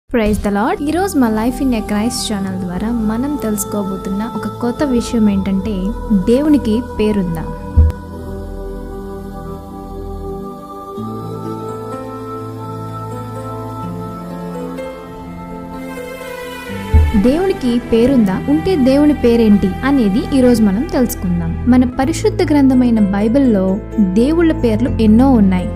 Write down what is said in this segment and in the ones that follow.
praise the lord ఈరోజు మా life in a Christ channel ద్వారా మనం తెలుసుకోబోతున్న ఒక కొత్త విషయం ఏంటంటే దేవునికి పేరుందా దేవునికి పేరుందా ఉంటే దేవుని పేరేంటి అనేది ఈ రోజు మనం తెలుసుకుందాం మన పరిశుద్ధ గ్రంథమైన బైబిల్లో దేవుళ్ళ పేర్లు ఎన్నో ఉన్నాయి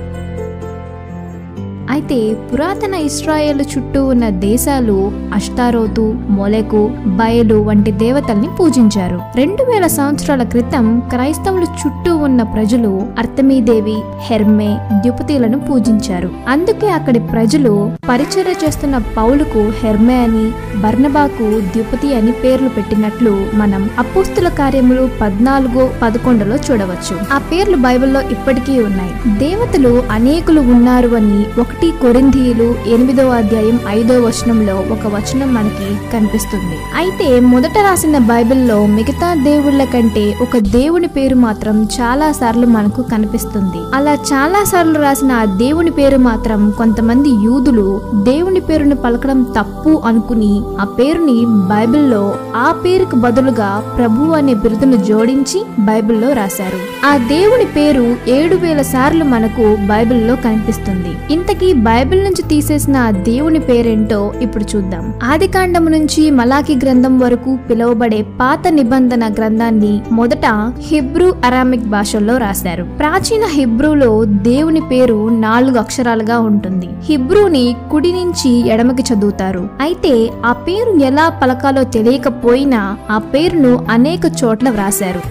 అయితే పురాతన ఇస్రాయేల్ చుట్టూ ఉన్న దేశాలు అష్టారోతు మొలెకు బయలు వంటి దేవతల్ని పూజించారు రెండు వేల సంవత్సరాల క్రితం క్రైస్తవులు చుట్టూ ఉన్న ప్రజలు అర్తమీదేవి హెర్మే ద్యుపతిలను పూజించారు అందుకే అక్కడి ప్రజలు పరిచర్య చేస్తున్న పౌలుకు హెర్మే అని బర్నబాకు ద్యుపతి అని పేర్లు పెట్టినట్లు మనం అపుస్తుల కార్యములు పద్నాలుగు పదకొండులో చూడవచ్చు ఆ పేర్లు బైబిల్లో ఇప్పటికీ ఉన్నాయి దేవతలు అనేకులు ఉన్నారు అని ఒకటి కొరింథీయులు ఎనిమిదవ అధ్యాయం ఐదో వచనంలో ఒక వచనం మనకి కనిపిస్తుంది అయితే మొదట రాసిన బైబిల్లో మిగతా దేవుళ్ళ కంటే ఒక దేవుని పేరు మాత్రం చాలా సార్లు మనకు కనిపిస్తుంది అలా చాలా సార్లు రాసిన ఆ దేవుని పేరు మాత్రం కొంతమంది యూదులు దేవుని పేరును పలకడం తప్పు అనుకుని ఆ పేరుని బైబిల్లో ఆ పేరుకు బదులుగా ప్రభు అనే బిరుదును జోడించి బైబిల్లో రాశారు ఆ దేవుని పేరు ఏడు వేల సార్లు మనకు బైబిల్లో కనిపిస్తుంది ఇంతకీ బైబిల్ నుంచి తీసేసిన ఆ దేవుని పేరేంటో ఇప్పుడు చూద్దాం ఆది కాండము నుంచి మలాకి గ్రంథం వరకు పిలువబడే పాత నిబంధన గ్రంథాన్ని మొదట హిబ్రూ అరామిక్ భాషల్లో రాశారు ప్రాచీన హిబ్రూలో దేవుని పేరు నాలుగు అక్షరాలుగా ఉంటుంది హిబ్రూని కుడి నుంచి ఎడమకి చదువుతారు అయితే ఆ పేరు ఎలా పలకాలో తెలియకపోయినా ఆ పేరును అనేక చోట్ల వ్రాశారు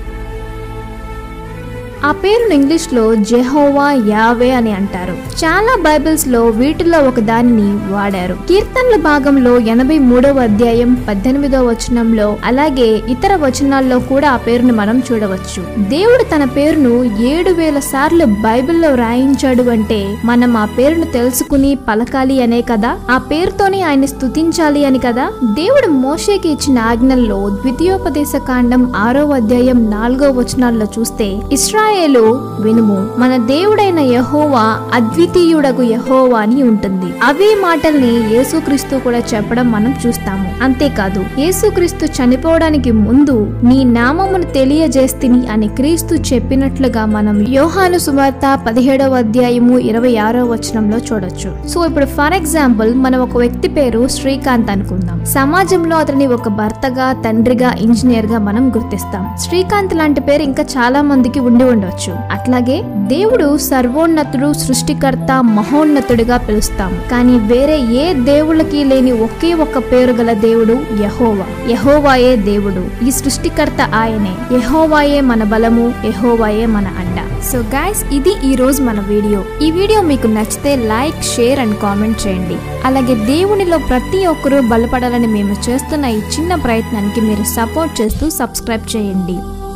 ఆ పేరును ఇంగ్లీష్ లో జెహోవా యావే అని అంటారు చాలా బైబిల్స్ లో వీటిలో ఒక దానిని వాడారు కీర్తనల భాగంలో ఎనభై మూడవ అధ్యాయం పద్దెనిమిదవ వచనంలో అలాగే ఇతర వచనాల్లో కూడా ఆ పేరును మనం చూడవచ్చు దేవుడు తన పేరును ఏడు వేల సార్లు బైబిల్లో రాయించాడు అంటే మనం ఆ పేరును తెలుసుకుని పలకాలి అనే కదా ఆ పేరుతోనే ఆయన స్తుతించాలి అని కదా దేవుడు మోషేకి ఇచ్చిన ఆజ్ఞల్లో ద్వితీయోపదేశ కాండం ఆరో అధ్యాయం నాలుగో వచనాల్లో చూస్తే ఇస్రాయేలు వినుము మన దేవుడైన యహోవా అద్వితీయుడగు యహోవా అని ఉంటుంది అవే మాటల్ని యేసుక్రీస్తు కూడా చెప్పడం మనం చూస్తాము అంతేకాదు యేసుక్రీస్తు చనిపోవడానికి ముందు నీ నామమును తెలియజేస్తిని అని క్రీస్తు చెప్పినట్లుగా మనం యోహాను సువార్త పదిహేడవ అధ్యాయము ఇరవై ఆరో వచనంలో చూడొచ్చు సో ఇప్పుడు ఫర్ ఎగ్జాంపుల్ మనం ఒక వ్యక్తి పేరు శ్రీకాంత్ అనుకుందాం సమాజంలో అతని ఒక భర్తగా తండ్రిగా ఇంజనీర్ గా మనం గుర్తిస్తాం శ్రీకాంత్ లాంటి పేరు ఇంకా చాలా మందికి ఉండి ఉండొచ్చు అట్లాగే దేవుడు సర్వోన్నతుడు సృష్టికర్త మహోన్నతుడిగా పిలుస్తాం కానీ వేరే ఏ దేవుళ్ళకి లేని ఒకే ఒక్క పేరు గల దేవుడు యహోవా యహోవాయే దేవుడు ఈ సృష్టికర్త ఆయనే యహోవాయే మన బలము యహోవాయే మన అండ సో గైస్ ఇది ఈ రోజు మన వీడియో ఈ వీడియో మీకు నచ్చితే లైక్ షేర్ అండ్ కామెంట్ చేయండి అలాగే దేవునిలో ప్రతి ఒక్కరూ బలపడాలని మేము చేస్తున్న ఈ చిన్న ప్రయత్నానికి మీరు సపోర్ట్ చేస్తూ సబ్స్క్రైబ్ చేయండి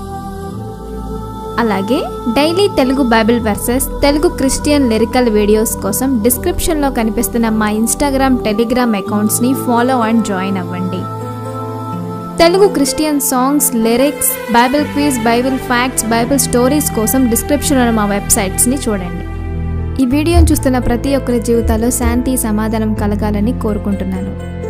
అలాగే daily Telugu Bible verses Telugu Christian lyrical videos కోసం డిస్క్రిప్షన్లో కనిపిస్తున్న మా ఇన్స్టాగ్రామ్ టెలిగ్రామ్ అకౌంట్స్ని ఫాలో అండ్ జాయిన్ అవ్వండి Telugu Christian songs lyrics Bible quiz Bible facts Bible stories కోసం డిస్క్రిప్షన్లో మా వెబ్సైట్స్ని చూడండి ఈ వీడియోను చూస్తున్న ప్రతి ఒక్కరి జీవితాల్లో శాంతి సమాధానం కలగాలని కోరుకుంటున్నాను